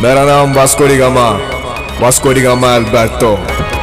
मेरा नाम Vasco da Gama Vasco da Gama Alberto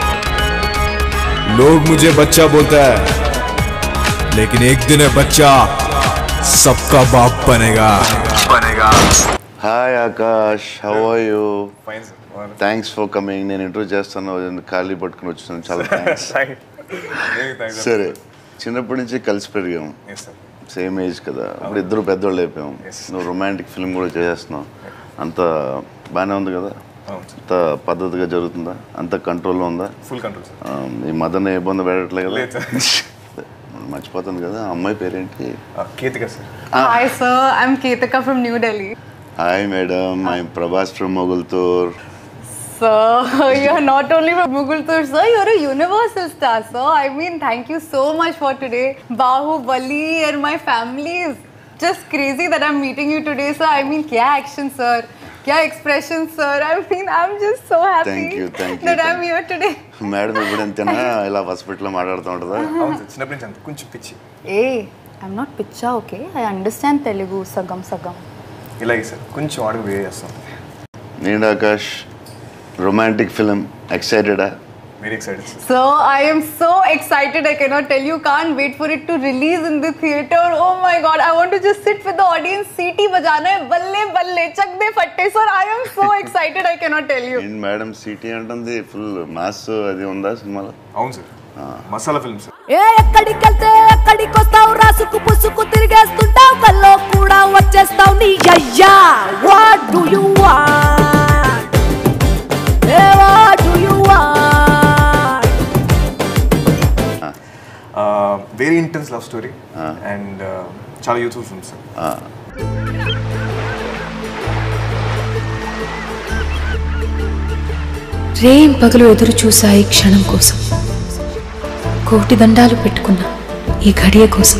लोग मुझे बच्चा बोलता है लेकिन एक दिन है बच्चा सबका बाप बनेगा बनेगा hi Akash how are you fine sir thanks for coming నేను ఇంటర్వ్యూ చేస్తాను ఖాళీ పట్టుకుని వచ్చినాను చాలా థ్యాంక్స్ థ్యాంక్స్ సరే చిన్నప్పటి నుంచి కలిసి పెరిగాము ఎస్ సార్ సేమ్ ఏజ్ కదా ఇప్పుడు ఇద్దరు పెద్దోళ్ళు అయిపోయాం Yes. నువ్వు రొమాంటిక్ ఫిల్మ్ కూడా చేసేస్తున్నావు అంత బాగానే ఉంది కదా అవును సార్ అంత పద్ధతిగా జరుగుతుందా అంత కంట్రోల్లో ఉందా ఫుల్ కంట్రోల్ సార్ ఆ, ఈ మదన్ ఇబ్బంది పెట్టట్లే కదా లేదు మర్చిపోతుంది కదా ఆ అమ్మాయి పేరేంటి Ketika sir Hi, sir. I'm Ketika from New Delhi. Hi madam I Prabhas from Mogalthur Sir, you're not only from Mugultur, sir, you're a universal star, sir. I mean, thank you so much for today. Bahubali and my family is just crazy that I'm meeting you today, sir. I mean, kya action, sir. Kya expression, sir. I mean, I'm just so happy Thank you, thank you, that thank I'm here today. Madam ఇప్పుడు అంతేనా ఇలా హాస్పిటల్లో మాట్లాడుతూ ఉంటుందా అవును sir చిన్నప్పటి నుంచి అంత కొంచెం పిచ్చి Hey, I'm not Picha, okay? I understand Telugu, Sagam Sagam. ఇలాగే సార్ కొంచెం అడుగు వే చేస్తాం నేను ఆకాష్ రొమాంటిక్ ఫిలిం ఎక్సైటెడా very excited sir So I am so excited. I cannot tell you. Can't wait for it to release in the theater. Oh my god! I want to just sit with the audience. CT bajana hai. Balle balle. Chak de fatte. Sir, I am so excited. I cannot tell you. ఏంటి madam city అంటుంది full mass అది ఉందా సినిమాలో అవును sir masala film sir ఏ ఎక్కడికెళ్తే ఎక్కడికొస్తావు రాసుకు పుసుకు తిరిగేస్తుంటావు కల్లో కూడా వచ్చేస్తావు నీ అయ్యా వాట్ డు యు వాంట్ ఏ what do you want very intense love story and చాలా యూత్ఫుల్ ఫిల్మ్ సార్ రేం పగలు ఎదురు చూసా ఈ క్షణం కోసం కోటి దండాలు పెట్టుకున్నా ఈ ఘడియ కోసం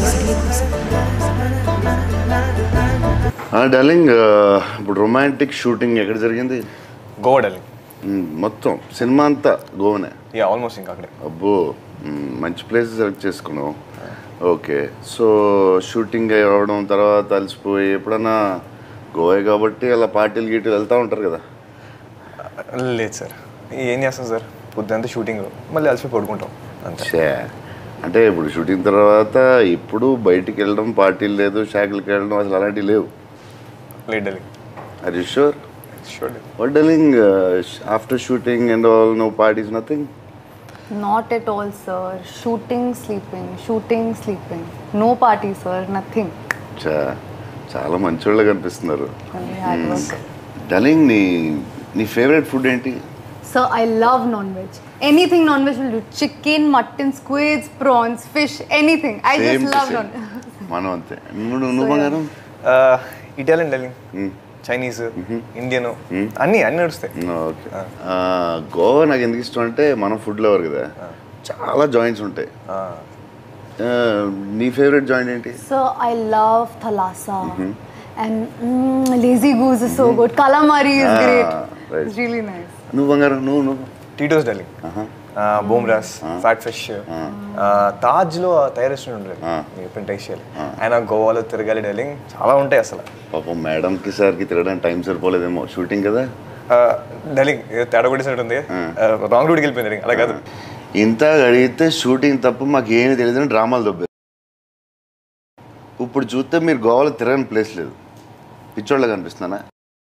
డార్లింగ్ ఇప్పుడు రొమాంటిక్ షూటింగ్ ఎక్కడ జరిగింది గోవా డార్లింగ్ మ్, మొత్తం సినిమా అంతా గోవనే యా ఆల్మోస్ట్ ఇంకా అక్కడే అబ్బో మ్, మంచి ప్లేస్ సెలెక్ట్ చేసుకున్నావు ఓకే సో షూటింగ్ అవ్వడం తర్వాత అలసిపోయి ఎప్పుడన్నా గోవా కాబట్టి అలా పార్టీలు గీటీలు వెళ్తూ ఉంటారు కదా లేదు సార్ ఏం చేస్తాం సార్ పొద్దుంతా షూటింగ్ మళ్ళీ అలసి పడుకుంటాం అంతే ఛే అంటే ఇప్పుడు షూటింగ్ తర్వాత ఇప్పుడు బయటికి వెళ్ళడం పార్టీలు లేదు షాకులకి వెళ్ళడం అసలు అలాంటివి లేవు late darling are you sure sure what darling after shooting and all no parties nothing Not at all, sir. Shooting, sleeping. Shooting, sleeping. No party, sir. Nothing. చా చాలా మంచోళ్ళ కనిపిస్తున్నారు Only hard work. డలింగ్ నీ నీ favourite food ఏంటి Sir, I love non-veg. Anything non-veg will do. Chicken, mutton, squids, prawns, fish, anything. I Same just to love same. non. మనం అంతే నువ్వు నువ్వు బంగారం ఇటాలియన్ డార్లింగ్ చైనీస్ ఇండియన్ అన్నీ అన్నీ నడుస్తాయి ఓకే గోవా నాకు ఎందుకు ఇష్టం అంటే మనం ఫుడ్ లవర్ కదా చాలా జాయింట్స్ ఉంటాయి ఆ, నీ ఫేవరెట్ జాయింట్ ఏంటి So I love thalassa. And mm, lazy goose is so good. Calamari is Ah, great. right. It's really nice. నువ్వు బంగారం నువ్వు నువ్వు టీటోస్ డార్లింగ్ బోమ్రాస్ ఫ్యాట్ ఫిష్ తాజ్లో తయారు రెస్టారెంట్ ఉంటుంది మీరు ఎప్పుడు టేస్ట్ చేయాలి ఆయన గోవాలో తిరగాలి డార్లింగ్ చాలా ఉంటాయి అసలు పాపం మేడంకి సార్కి తిరగడానికి టైం సరిపోలేదేమో షూటింగ్ కదా డార్లింగ్ ఏదో తేడా కొట్టేసినట్టుంది రాంగ్ రూట్కి వెళ్ళిపోయింది darling. అలా కాదు ఇంత అడిగితే షూటింగ్ తప్ప మాకు ఏమీ తెలియదని డ్రామాలు దొబ్బారు ఇప్పుడు చూస్తే మీరు గోవాలో తిరగని ప్లేస్ లేదు పిచ్చోళ్ళ కనిపిస్తున్నానా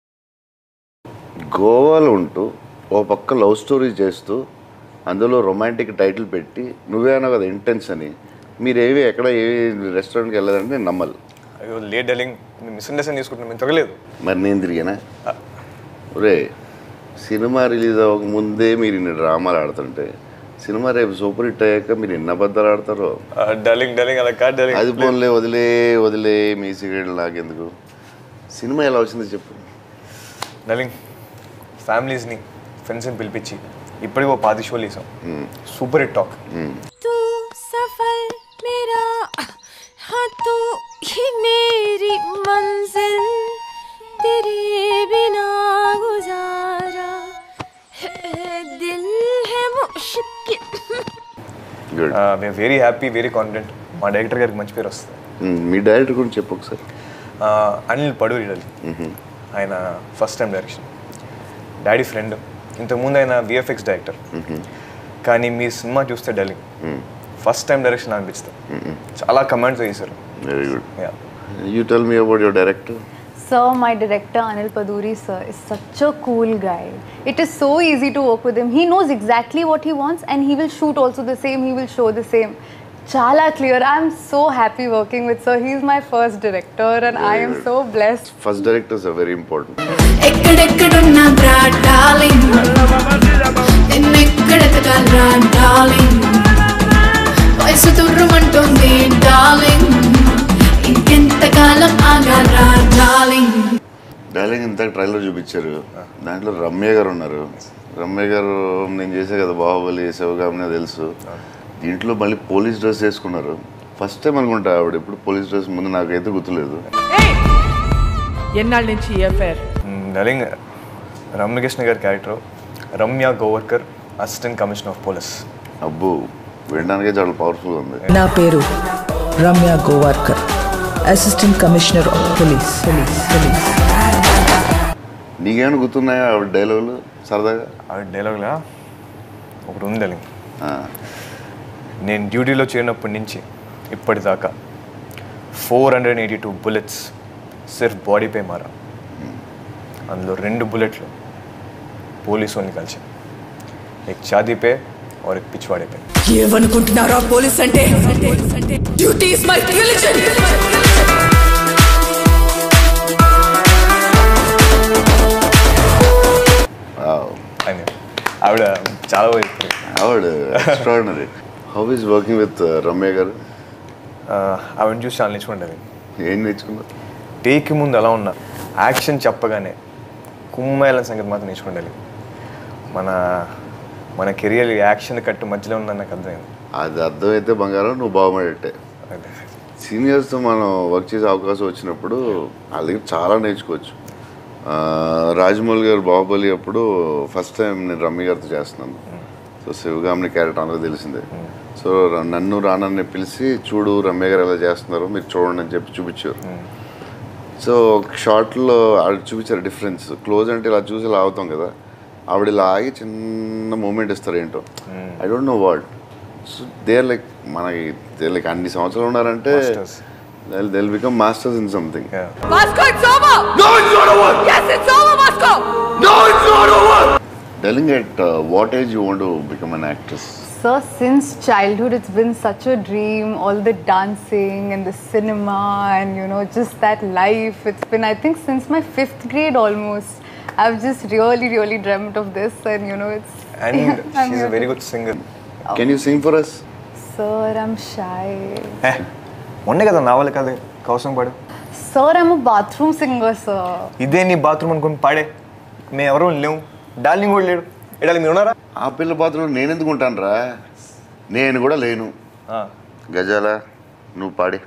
గోవాలో ఉంటూ ఓ పక్క లవ్ స్టోరీ చేస్తూ అందులో రొమాంటిక్ టైటిల్ పెట్టి నువ్వే అన్నావు కదా ఇంటెన్స్ అని మీరేవి ఎక్కడ ఏ రెస్టారెంట్కి వెళ్ళదంటే నేను నమ్మలు అయ్యో లేట్ డార్లింగ్ మిస్అండర్స్టాండ్ చేసుకుంటున్నాం మేము తిరగలేదు మరి నేను తిరిగానా ఒరే సినిమా రిలీజ్ అవ్వక ముందే మీరు ఇన్ని డ్రామాలు ఆడుతుంటే సినిమా రేపు సూపర్ హిట్ అయ్యాక మీరు ఎన్ని అబద్ధాలు ఆడతారో డార్లింగ్ డార్లింగ్ అలా కాదు డార్లింగ్ అది పోన్లే వదిలే వదిలే మీ సిగరెట్ నాకెందుకు సినిమా ఎలా వచ్చిందో చెప్పు డార్లింగ్ ఫ్యామిలీస్ని ఫ్రెండ్స్ని పిలిపించి ఇప్పటికి ఒక పాతి షోలు వేసాం సూపర్ హిట్ టాక్ तू सफर मेरा हाँ तू ही मेरी मंजिल तेरे बिना गुजारा है दिल है मुश्किल గుడ్ మేము వెరీ హ్యాపీ వెరీ కాన్ఫిడెంట్ మా డైరెక్టర్ గారికి మంచి పేరు వస్తుంది మీ డైరెక్టర్ గురించి చెప్పు ఒకసారి అనిల్ పడూరి డార్లింగ్ ఆయన first time direction daddy friend ఇంతకుముందు ఆయన విఎఫ్ఎక్స్ డైరెక్టర్ కానీ మీ సినిమా చూస్తే డలింగ్ ఫస్ట్ టైం డైరెక్షన్ అనిపిస్తుంది చాలా కమెంట్స్ చేశారు very good Yeah. You tell me about your director Sir, my director Anil Paduri sir is such a cool guy. It is so easy to work with him. He knows exactly what he wants and he will shoot also the same, he will show the same. Chala clear. I'm so happy working with sir. He's my first director and I am so blessed. First directors are very important ఎక్కడెక్కడున్నా బ్రా darling నిన్నెక్కడెతగలరా darling వయసు తుర్రుమంటుంది darling ఇంకెంతకాలం ఆగారా darling darling ఇంత trailer చూపించారు దాంట్లో రమ్య గారు ఉన్నారు రమ్య గారు నేను చేసే కదా బాహుబలి శివగామిని తెలుసు దీంట్లో మళ్ళీ పోలీస్ డ్రెస్ వేసుకున్నారు ఫస్ట్ టైం అనుకుంటా ఆవిడ ఎప్పుడు పోలీస్ డ్రెస్ ముందు నాకైతే గుర్తులేదు ఎన్నాళ్ళ నుంచి ఈ అఫైర్ డలింగ్ రమ్యకృష్ణ గారి character Ramya Gowariker assistant commissioner of police అబ్బో వినడానికే చాలా పవర్ఫుల్ ఉంది నా పేరు Ramya Gowariker assistant commissioner of police police police నీకేమైనా గుర్తున్నాయా ఆవిడ డైలాగులు సరదాగా ఆ డైలాగ్లా ఒకటి ఉంది డలింగ్ ఆ, నేను డ్యూటీలో చేరినప్పటి నుంచి ఇప్పటిదాకా four hundred eighty two bullets సిర్ఫ్ బాడీపై మారా అందులో రెండు బుల్లెట్లు పోలీసు వాళ్ళని కలిసి एक शादी पे और एक पिछवाड़े पे ఏమనుకుంటున్నారా పోలీస్ అంటే duty is my religion wow. I mean, ఆవిడ చాలా బాగా చెప్తుంది ఆవిడ extraordinary how is working with Ramya garu ఆవిడని చూసి చాలా నేర్చుకుంటుంది ఏం నేర్చుకున్నారు టేక్ ముందు ఎలా ఉన్నా యాక్షన్ చెప్పగానే కుమ్మాయిల సంగతి మాత్రం నేర్చుకుండాలి మన మన కెరియర్ యాక్షన్ కట్టు మధ్యలో ఉందని నాకు అర్థమైంది అది అర్థమైతే బంగారం నువ్వు బాగుపడేట్టే అదే. సీనియర్స్తో మనం వర్క్ చేసే అవకాశం వచ్చినప్పుడు వాళ్ళ దగ్గర చాలా నేర్చుకోవచ్చు ఆ, రాజమౌళి గారు బాహుబలి అప్పుడు ఫస్ట్ టైం నేను రమ్మి గారితో చేస్తున్నాను సో శివగామిని క్యారెక్టర్ అందరూ తెలిసిందే సో ర- నన్ను రానని పిలిచి చూడు రమ్య గారు ఎలా చేస్తున్నారు మీరు చూడండి అని చెప్పి చూపించారు సో ఒక షార్ట్లో ఆవిడ చూపించారు డిఫరెన్స్ క్లోజ్ అంటే ఇలా చూసి ఇలా అవుతాం కదా ఆవిడ ఇలా ఆగి చిన్న మూమెంట్ ఇస్తారు ఏంటో I don't know what so they like మనకి దే లైక్ అన్ని సంవత్సరాలు ఉన్నారంటే Masters. They'll become masters in something Yeah. Moscow, it's over! No, it's not over! Yes, it's over, Moscow! Telling at what age you want become an actress Sir, since childhood, it's been such a dream. All the dancing and the cinema, and you know, just that life. It's been, I think, since my fifth grade almost. I've just really, really dreamt of this, and you know, it's. And I'm she's here a very to- good singer. Can you sing for us Sir, I'm shy. ఏ, మొన్నే కదా naval కదా కౌసం పాడు Sir, I'm a bathroom singer, sir. ఇదే నీ bathroom అనుకుని పాడే మేము ఎవరు లేవు డార్లింగ్ కూడా లేడు ఏ డార్లింగ్ మీరు ఉన్నారా ఆ పిల్ల పాత్రలో నేను ఎందుకు ఉంటాను రా నేను కూడా లేను ఆ, గజాల నువ్వు పాడి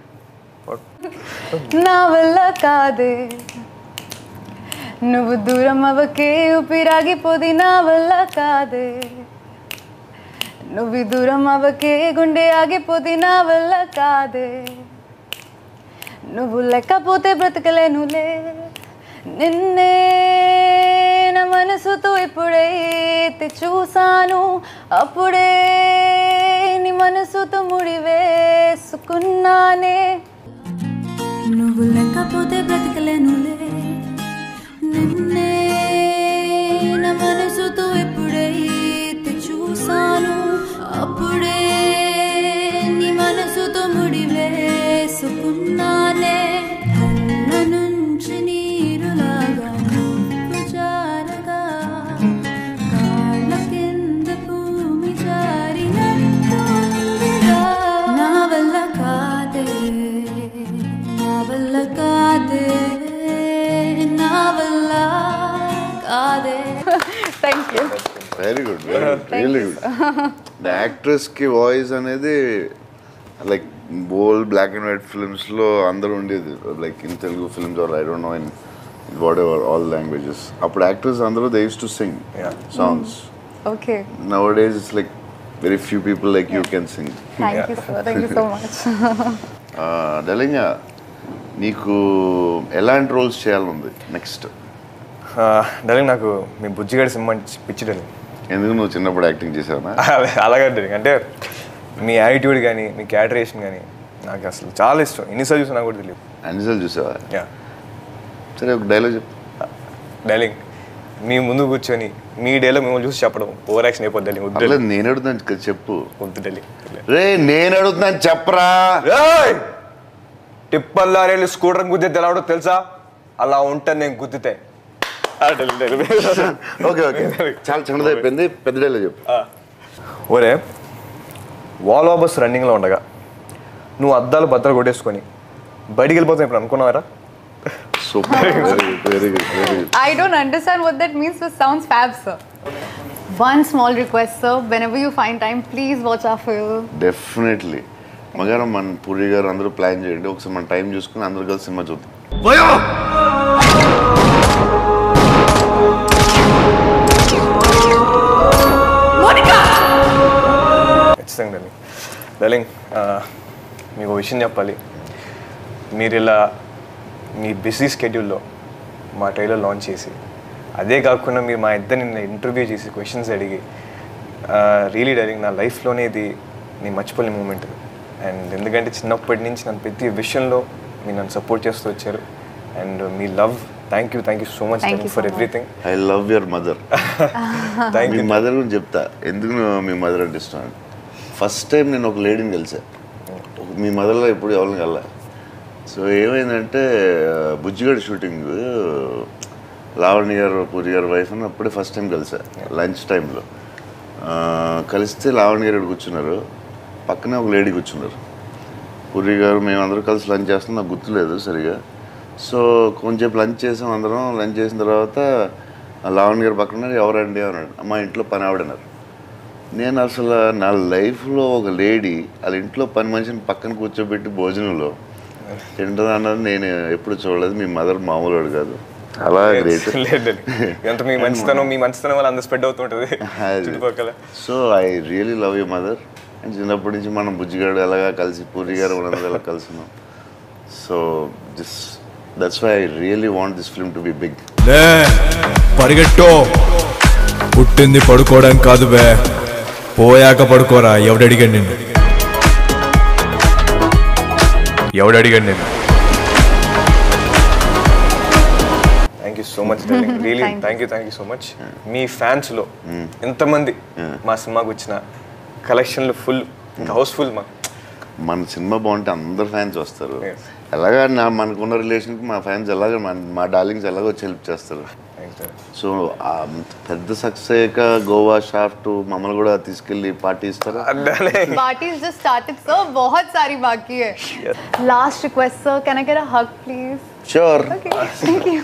నా వల్ల కాదే నువ్వు దూరం అవ్వకే ఊపిరాగిపోది నా వల్ల కాదే నువ్వు దూరం అవ్వకే గుండె ఆగిపోది నా వల్ల కాదే నువ్వు లేకపోతే బ్రతకలేనులే నిన్నే నా మనసుతో ఇప్పుడైతే చూసాను అప్పుడే నీ మనసుతో ముడివేసుకున్నానే నువ్వు లేకపోతే బ్రతకలేనులే నిన్నే నా మనసుతో ఎప్పుడైతే చూసాను అప్పుడే నీ మనసుతో ముడి వేసుకున్నానే కళ్ళ నుంచి నీరులాగా నువ్వు జారగా కాళ్ళ కింద భూమి జారినట్టుందిగా నా వల్ల కాదే నా వల్ల కాదే నా వల్ల కాదే thank you very good very good really good the యాక్ట్రెస్కి వాయిస్ అనేది లైక్ బోల్ బ్లాక్ అండ్ వైట్ ఫిల్మ్స్లో అందరూ ఉండేది like in Telugu films or I don't know in whatever all languages అప్పుడు యాక్టర్స్ అందరూ they use to sing songs okay now days it's like very few people like you can sing thank you sir thank you so much డలింగా నీకు ఎలాంటి roles చేయాలనుంది next darling నాకు మీ బుజ్జిగాడి cinema అంటే పిచ్చి darling ఎందుకు నువ్వు చిన్నప్పుడు యాక్టింగ్ చేసావునా అదే అలాగే డార్లింగ్ అంటే మీ యాటిట్యూడ్ కానీ మీ క్యాటరేషన్ కానీ నాకు అసలు చాలా ఇష్టం ఎన్నిసార్లు చూసినా కూడా తెలియదు అన్నిసార్లు చూసావా యా సరే ఒక డైలాగ్ చెప్పు డార్లింగ్ మీ ముందు కూర్చొని మీ డేలో మిమ్మల్ని చూసి చెప్పడం ఓవర్ యాక్షన్ అయిపోద్ది డార్లింగ్ వద్దు అట్లా డార్లింగ్. నేను అడుగుతాను కదా చెప్పు వద్దు డార్లింగ్ రే నేను అడుగుతున్నాను చెప్పరా ఏయ్! టిప్పర్ లారీలు స్కూటర్ గుద్దితే ఎలా ఉంటుందో తెలుసా అలా ఉంటుంది నేను గుద్దితే ఆ, డార్లింగ్, డార్లింగ్. ఓకే ఓకే చాలా చిన్నది అయిపోయింది పెద్ద డైలాగ్ చెప్పు ఒరే వాల్వా బస్ రన్నింగ్లో ఉండగా నువ్వు అద్దాలు బద్దలు కొట్టేసుకొని బయటికి వెళ్ళిపోతావు ఇప్పుడు అనుకున్నావారా super very good very good very good I don't understand what that means, but sounds fab, sir. One small request, sir. Whenever you find time, please watch our film. Definitely మగారం మన పూరి గారు అందరూ ప్లాన్ చేయండి ఒకసారి మన time చూసుకుని అందరూ కలిసి సినిమా చూద్దాం ఖచ్చితంగా డార్లింగ్ డార్లింగ్ ఆ, మీకు ఒక విషయం చెప్పాలి మీరు ఇలా మీ బిజీ స్కెడ్యూల్లో మా ట్రైలర్ లాంచ్ చేసి అదే కాకుండా మీరు మా ఇద్దరిని ఇంటర్వ్యూ చేసి క్వశ్చన్స్ అడిగి రియలీ డార్లింగ్ నా లైఫ్లోనే ఇది నేను మర్చిపోలే మూమెంట్ అండ్ ఎందుకంటే చిన్నప్పటి నుంచి నన్ను ప్రతి విషయంలో మీరు నన్ను సపోర్ట్ చేస్తూ వచ్చారు అండ్ మీ love thank you thank you so much Thank you for so much. Everything I love your mother thank మీ యూ మదర్ గురించి చెప్తా ఎందుకు నువ్వు మీ మదర్ అంటే ఇష్టం అంటే ఫస్ట్ టైం నేను ఒక లేడీని కలిసా మీ మదర్లో ఎప్పుడు ఎవరిని కల్లా సో ఏమైందంటే బుజ్జిగడ్ షూటింగ్ లావణ్య గారు పూరి గారు వైఫ్ అని అప్పుడే ఫస్ట్ టైం కలిసా లంచ్ టైంలో కలిస్తే లావణ్య గారు ఇక్కడ కూర్చున్నారు పక్కనే ఒక లేడీ కూర్చున్నారు పూరి గారు మేమందరం కలిసి లంచ్ చేస్తాం నాకు గుర్తులేదు సరిగా సో కొంచెంసేపు లంచ్ చేసాం అందరం లంచ్ చేసిన తర్వాత ఆ లావణ్య గారు పక్కన ఉన్నారు, ఎవరండి అన్నాడు మా ఇంట్లో పని ఆవిడన్నారు నేను అసలు నా లైఫ్లో ఒక లేడీ వాళ్ళ ఇంట్లో పని మనిషిని పక్కన కూర్చోబెట్టి భోజనంలో తింటుంది అన్నది నేను ఎప్పుడు చూడలేదు మీ మదర్ మామూలు కాదు అలా గ్రేట్ లేదు ఎంత మీ మంచితనం మీ మంచితనం వల్ల అంత స్ప్రెడ్ అవుతుంటుంది చుట్టుపక్కల so I really love you mother and చిన్నప్పటి నుంచి మనం బుజ్జిగాడు ఎలాగా కలిసి పూరి గారు మనందరూ ఎలా కలిసినాం so this that's why I really want this film to be big లే పరిగెట్టో పుట్టింది పడుకోవడానికి కాదు బే పోయాక పడుకోరా ఎవడడిగాడు నిన్ను ఎవడడిగాడు నిన్ను thank you so much really Thank you. Thank you thank you so much మీ ఫ్యాన్స్లో ఎంతమంది మా సినిమాకి వచ్చిన కలెక్షన్లు ఫుల్ ఇంకా హౌస్ఫుల్ మా మన సినిమా బాగుంటే అందరు ఫ్యాన్స్ వస్తారు Yes. ఎలాగా నా మనకున్న రిలేషన్కి మా ఫ్యాన్స్ ఎలాగ మన- మా డార్లింగ్స్ ఎలాగో వచ్చి హెల్ప్ చేస్తారు థ్యాంక్స్ సో ఆ పెద్ద సక్సెస్ అయ్యాక గోవా షాఫ్ట్ మమ్మల్ని కూడా తీసుకెళ్ళి పార్టీ ఇస్తారా Party's just started, sir. बहुत सारी बाकी है. Last request, sir. Can I get a hug, please? Sure Okay. Thank you.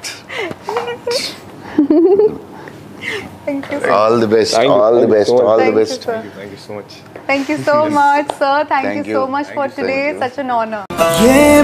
Thank you. All the best all the best all the Thank you, best sir. Thank you so much Thank you so much, sir. Thank, Thank you, so you. much Thank for you, today. thank you. Such an honor. Yeah,